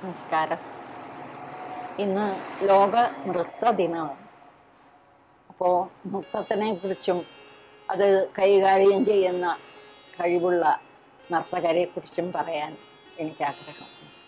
നമസ്കാരം ഇന്ന് ലോക നൃത്ത ദിനമാണ് അപ്പോൾ നൃത്തത്തിനെ കുറിച്ചും അത് കൈകാര്യം ചെയ്യുന്ന കഴിവുള്ള നർത്തകരെ കുറിച്ചും പറയാൻ എനിക്ക് ആഗ്രഹം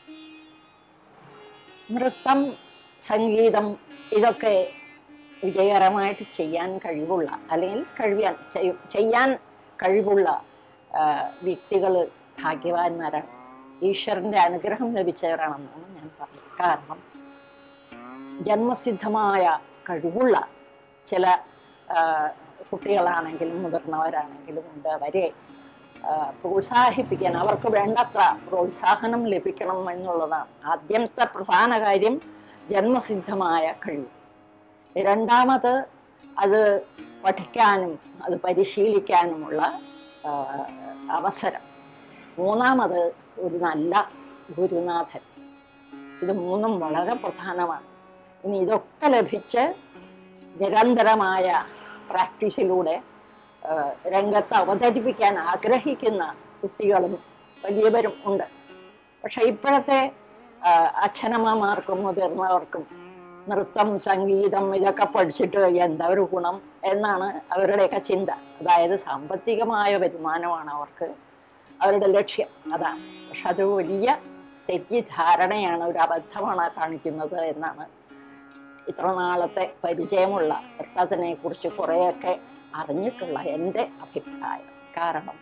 നൃത്തം സംഗീതം ഇതൊക്കെ വിജയകരമായിട്ട് ചെയ്യാൻ കഴിവുള്ള അല്ലെങ്കിൽ കഴിയാൻ ചെയ്യ- ചെയ്യാൻ കഴിവുള്ള വ്യക്തികൾ ഭാഗ്യവാന്മാരാണ് ഈശ്വരൻ്റെ അനുഗ്രഹം ലഭിച്ചവരാണെന്നാണ് ഞാൻ പറയുന്നത് കാരണം ജന്മസിദ്ധമായ കഴിവുള്ള ചില ആ, കുട്ടികളാണെങ്കിലും മുതിർന്നവരാണെങ്കിലും ഉണ്ട് അവരെ ആ, പ്രോത്സാഹിപ്പിക്കാൻ അവർക്ക് വേണ്ടത്ര പ്രോത്സാഹനം ലഭിക്കണം എന്നുള്ളതാണ് ആദ്യത്തെ പ്രധാന കാര്യം ജന്മസിദ്ധമായ കഴിവ് രണ്ടാമത് അത് പഠിക്കാനും അത് പരിശീലിക്കാനുമുള്ള ആ, അവസരം മൂന്നാമത് ഒരു നല്ല ഗുരുനാഥൻ ഇത് മൂന്നും വളരെ പ്രധാനമാണ് ഇനി ഇതൊക്കെ ലഭിച്ച് നിരന്തരമായ പ്രാക്ടീസിലൂടെ ആ, രംഗത്ത് അവതരിപ്പിക്കാൻ ആഗ്രഹിക്കുന്ന കുട്ടികളും വലിയവരും ഉണ്ട് പക്ഷെ ഇപ്പോഴത്തെ ആ, അച്ഛനമ്മമാർക്കും മുതിർന്നവർക്കും നൃത്തം സംഗീതം ഇതൊക്കെ പഠിച്ചിട്ട് എന്താ ഒരു ഗുണം എന്നാണ് അവരുടെയൊക്കെ ചിന്ത അതായത് സാമ്പത്തികമായ വരുമാനമാണ് അവർക്ക് അവരുടെ ലക്ഷ്യം അതാണ് പക്ഷെ അത് വലിയ തെറ്റിദ്ധാരണയാണ് ഒരു അബദ്ധമാണ് കാണിക്കുന്നത് എന്നാണ് ഇത്ര നാളത്തെ പരിചയമുള്ള നൃത്തത്തിനെ കുറിച്ച് കുറേയൊക്കെ അറിഞ്ഞിട്ടുള്ള എൻ്റെ അഭിപ്രായം കാരണം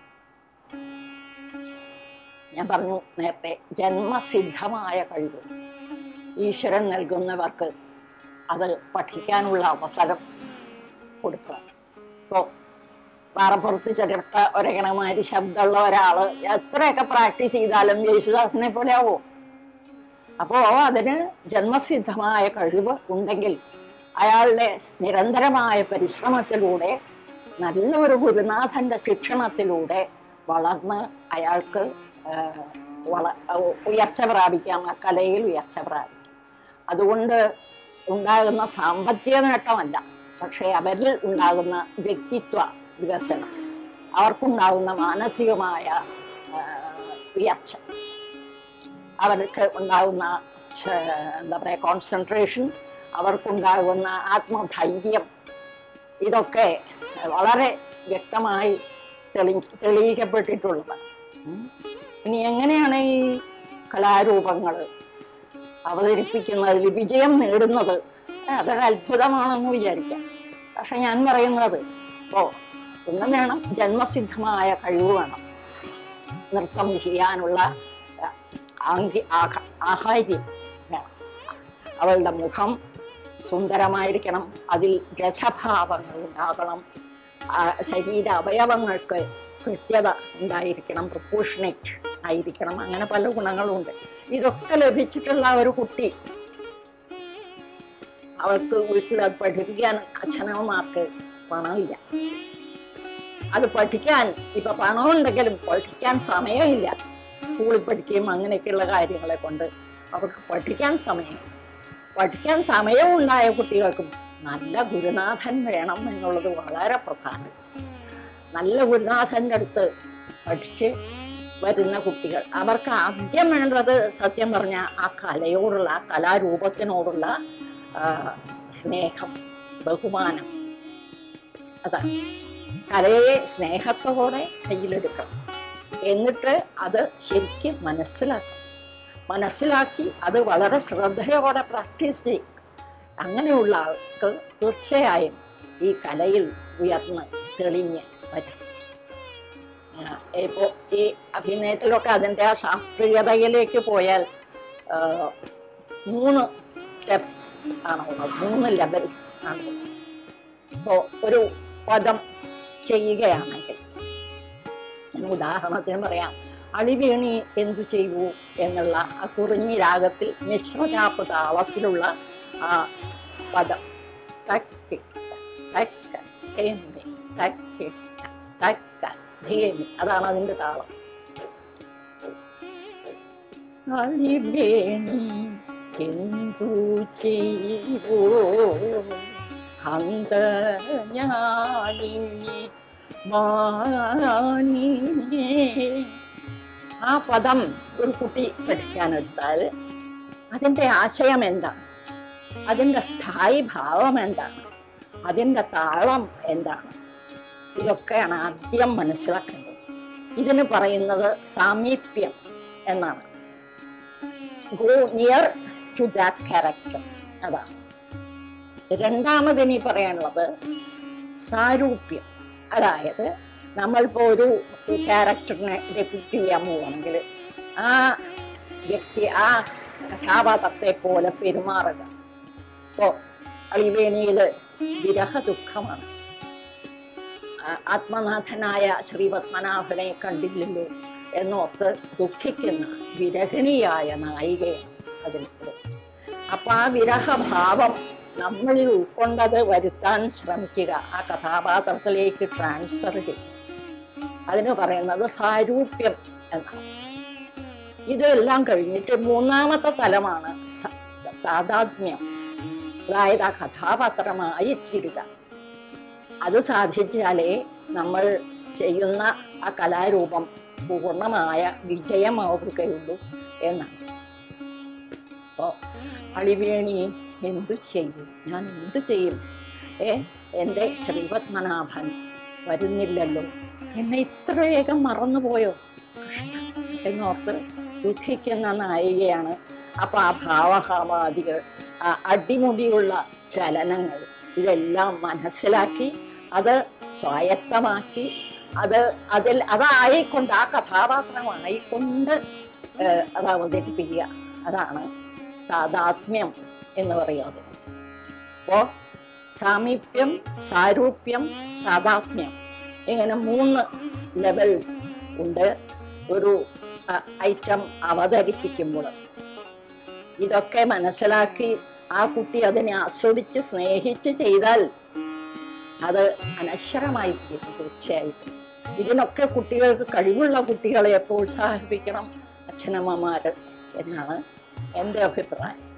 ഞാൻ പറഞ്ഞു നേരത്തെ ജന്മസിദ്ധമായ കഴിവ് ഈശ്വരൻ നൽകുന്നവർക്ക് അത് പഠിക്കാനുള്ള അവസരം കൊടുക്കുക ഇപ്പോൾ പാറപ്പുറത്ത് ചിരട്ട ഒരകണമാതിരി ശബ്ദമുള്ള ഒരാള് എത്രയൊക്കെ പ്രാക്ടീസ് ചെയ്താലും യേശുദാസിനെ പോലെ ആവോ അപ്പോ അതിന് ജന്മസിദ്ധമായ കഴിവ് ഉണ്ടെങ്കിൽ അയാളുടെ നിരന്തരമായ പരിശ്രമത്തിലൂടെ നല്ല ഒരു ഗുരുനാഥന്റെ ശിക്ഷണത്തിലൂടെ വളർന്ന് അയാൾക്ക് ആ, വള ഉയർച്ച പ്രാപിക്കാം ആ കലയിൽ ഉയർച്ച പ്രാപിക്കാം അതുകൊണ്ട് ഉണ്ടാകുന്ന സാമ്പത്തിക നേട്ടമല്ല പക്ഷേ അവരിൽ ഉണ്ടാകുന്ന വ്യക്തിത്വ വികസനം അവർക്കുണ്ടാകുന്ന മാനസികമായ ആ, ഉയർച്ച അവർക്ക് ഉണ്ടാകുന്ന ശ- എന്താ പറയുക കോൺസെൻട്രേഷൻ അവർക്കുണ്ടാകുന്ന ആത്മധൈര്യം ഇതൊക്കെ വളരെ വ്യക്തമായി തെളി തെളിയിക്കപ്പെട്ടിട്ടുള്ളതാണ് ഉം. ഇനി എങ്ങനെയാണ് ഈ കലാരൂപങ്ങൾ അവതരിപ്പിക്കുന്നതിൽ വിജയം നേടുന്നത് അതൊരു അത്ഭുതമാണെന്ന് വിചാരിക്കാം പക്ഷെ ഞാൻ പറയുന്നത് ഓ ഒന്നും വേണം ജന്മസിദ്ധമായ കഴിവ് വേണം നൃത്തം ചെയ്യാനുള്ള ആ, ആംഗി- ആഹ- ആഹാര്യം വേണം അവളുടെ മുഖം സുന്ദരമായിരിക്കണം അതിൽ രസഭാവങ്ങൾ ഉണ്ടാകണം ആ, ശരീര അവയവങ്ങൾക്ക് കൃത്യത ഉണ്ടായിരിക്കണം പ്രപ്പോഷണേറ്റ് ആയിരിക്കണം അങ്ങനെ പല ഗുണങ്ങളുണ്ട് ഇതൊക്കെ ലഭിച്ചിട്ടുള്ള ഒരു കുട്ടി അവൾക്ക് വീട്ടിൽ അത് പഠിപ്പിക്കാൻ അച്ഛനമ്മമാർക്ക് പണമില്ല അത് പഠിക്കാൻ ഇപ്പൊ പണമുണ്ടെങ്കിലും പഠിക്കാൻ സമയമില്ല സ്കൂളിൽ പഠിക്കുകയും അങ്ങനെയൊക്കെയുള്ള കാര്യങ്ങളെ കൊണ്ട് അവർക്ക് പഠിക്കാൻ സമയം പഠിക്കാൻ സമയവും ഉണ്ടായ കുട്ടികൾക്കും നല്ല ഗുരുനാഥൻ വേണം എന്നുള്ളത് വളരെ പ്രധാനം നല്ല ഗുരുനാഥൻ്റെ അടുത്ത് പഠിച്ച് വരുന്ന കുട്ടികൾ അവർക്ക് ആദ്യം വേണ്ടത് സത്യം പറഞ്ഞ ആ കലയോടുള്ള ആ കലാരൂപത്തിനോടുള്ള ആ, സ്നേഹം ബഹുമാനം അതാണ് കലയെ സ്നേഹത്തോടെ കയ്യിലെടുക്കണം എന്നിട്ട് അത് ശരിക്കും മനസ്സിലാക്കണം മനസ്സിലാക്കി അത് വളരെ ശ്രദ്ധയോടെ പ്രാക്ടീസ് ചെയ്യും അങ്ങനെയുള്ള ആൾക്ക് തീർച്ചയായും ഈ കലയിൽ ഉയർന്ന് തെളിഞ്ഞ് വരും ആ, ഇപ്പോ ഈ അഭിനയത്തിലൊക്കെ അതിൻ്റെ ആ ശാസ്ത്രീയതയിലേക്ക് പോയാൽ ആ, മൂന്ന് സ്റ്റെപ്സ് ആണുള്ളത് മൂന്ന് ലെവൽസ് ആണ് ഇപ്പോൾ ഒരു പദം ചെയ്യുകയാണെങ്കിൽ ഞാൻ ഉദാഹരണത്തിന് പറയാം അളിവേണി എന്തു ചെയ്യൂ എന്നുള്ള ആ കുറിഞ്ഞി രാഗത്തിൽ മിശ്രചാപ്പ് താളത്തിലുള്ള ആ പദം തക്കി തക്ക ധേമി തക്കി തക്ക ധേമി അതാണ് അതിൻ്റെ താളം അളിവേണി എന്തു ചെയ്യൂ അന്ത ഞാനിനി മാനിനേ ആ പദം ഒരു കുട്ടി പഠിക്കാനെടുത്താൽ അതിൻ്റെ ആശയം എന്താണ് അതിൻ്റെ സ്ഥായി ഭാവം എന്താണ് അതിൻ്റെ താളം എന്താണ് ഇതൊക്കെയാണ് ആദ്യം മനസ്സിലാക്കേണ്ടത് ഇതിന് പറയുന്നത് സാമീപ്യം എന്നാണ് go near to that character അതാണ് രണ്ടാമതിനി പറയാനുള്ളത് സാരൂപ്യം അതായത് നമ്മളിപ്പോൾ ഒരു ക്യാരക്ടറിനെ ഡെപ്യൂട്ട് ചെയ്യാൻ പോവുകയാണെങ്കിൽ ആ വ്യക്തി ആ കഥാപാത്രത്തെ പോലെ പെരുമാറുക ഇപ്പോൾ അളിവേണിയിൽ വിരഹ ദുഃഖമാണ് ആ- ആത്മനാഥനായ ശ്രീപത്മനാഭനെ കണ്ടില്ലല്ലോ എന്നോർത്ത് ദുഃഖിക്കുന്ന വിരഹിണിയായ നായികയാണ് അതിലുള്ളത് അപ്പൊ ആ വിരഹഭാവം നമ്മളിൽ ഉൾക്കൊണ്ടത് വരുത്താൻ ശ്രമിക്കുക ആ കഥാപാത്രത്തിലേക്ക് ട്രാൻസ്ഫർ ചെയ്യും അതിന് പറയുന്നത് സാരൂപ്യം എന്നാണ് ഇതെല്ലാം കഴിഞ്ഞിട്ട് മൂന്നാമത്തെ തലമാണ് സ- താതാത്മ്യം അതായത് ആ കഥാപാത്രമായി തീരുക അത് സാധിച്ചാലേ നമ്മൾ ചെയ്യുന്ന ആ കലാരൂപം പൂർണ്ണമായ വിജയമാവുകയുള്ളൂ എന്നാണ് അപ്പോ അളിവേണി എന്തു ചെയ്യും ഞാൻ എന്തു ചെയ്യും ഏ എൻ്റെ ശ്രീപത്മനാഭൻ വരുന്നില്ലല്ലോ എന്നെ ഇത്ര വേഗം മറന്നുപോയോ കഷ്ടം എന്നോർത്ത് ദുഃഖിക്കുന്ന നായികയാണ് അപ്പൊ ആ ഭാവഹാവാദികൾ ആ അടിമുടിയുള്ള ചലനങ്ങൾ ഇതെല്ലാം മനസ്സിലാക്കി അത് സ്വായത്തമാക്കി അത് അതിൽ അതായിക്കൊണ്ട് ആ കഥാപാത്രമായിക്കൊണ്ട് ഏഹ്, അത് അവതരിപ്പിക്കുക അതാണ് താതാത്മ്യം എന്ന് പറയുന്നത് അപ്പോ സാമീപ്യം സാരൂപ്യം താതാത്മ്യം ഇങ്ങനെ മൂന്ന് ലെവൽസ് ഉണ്ട് ഒരു ഐറ്റം അവതരിപ്പിക്കുമ്പോൾ ഇതൊക്കെ മനസ്സിലാക്കി ആ കുട്ടി അതിനെ ആസ്വദിച്ച് സ്നേഹിച്ച് ചെയ്താൽ അത് അനശ്വരമായി തീരും തീർച്ചയായിട്ടും ഇതിനൊക്കെ കുട്ടികൾക്ക് കഴിവുള്ള കുട്ടികളെ പ്രോത്സാഹിപ്പിക്കണം അച്ഛനമ്മമാര് എന്നാണ് എൻ്റെ അഭിപ്രായം